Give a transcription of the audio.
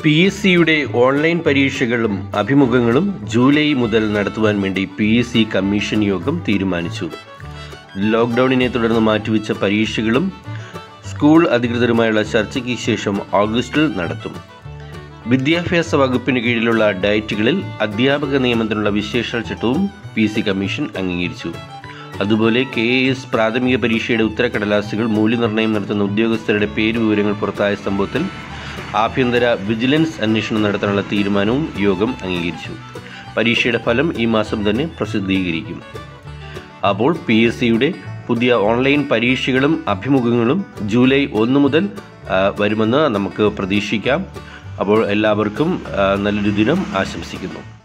P S സിയുടെ online പരീക്ഷകളും അഭിമുഖങ്ങളും July മുതൽ നടത്തുവാൻ വേണ്ടി പി എസ് സി കമ്മീഷൻ യോഗം തീരുമാനിച്ചു ലോക്ക്ഡൌണിനെ തുടർന്ന് മാറ്റിവെച്ച പരീക്ഷകളും സ്കൂൾ അധികൃതരുമായുള്ള ചർച്ചയ്ക്ക് ശേഷം ഓഗസ്റ്റിൽ നടത്തും വിദ്യാഭ്യാസ വകുപ്പിന് കീഴിലുള്ള ഡയറ്റുകളിൽ അധ്യാപക നിയമനത്തിനുള്ള വിശേഷ ചട്ടവും പി സി കമ്മീഷൻ അംഗീകരിച്ചു അതുപോലെ കെ എ എസ് പ്രാഥമിക പരീക്ഷയുടെ ഉത്തരക്കടലാസുകൾ മൂല്യനിർണ്ണയം നടത്തുന്ന ഉദ്യോഗസ്ഥരുടെ പേര് വിവരങ്ങൾ പുറത്തായ സംഭവത്തിൽ ആഭ്യന്തര വിജിലൻസ് അന്വേഷണം നടത്താനുള്ള തീരുമാനവും യോഗം അംഗീകരിച്ചു പരീക്ഷയുടെ ഫലം ഈ മാസം തന്നെ പ്രസിദ്ധീകരിക്കും അപ്പോൾ പി എസ് സിയുടെ പുതിയ ഓൺലൈൻ പരീക്ഷകളും അഭിമുഖങ്ങളും ജൂലൈ ഒന്ന് മുതൽ ആ, വരുമെന്ന് നമുക്ക് പ്രതീക്ഷിക്കാം അപ്പോൾ എല്ലാവർക്കും ആ, നല്ലൊരു ദിനം ആശംസിക്കുന്നു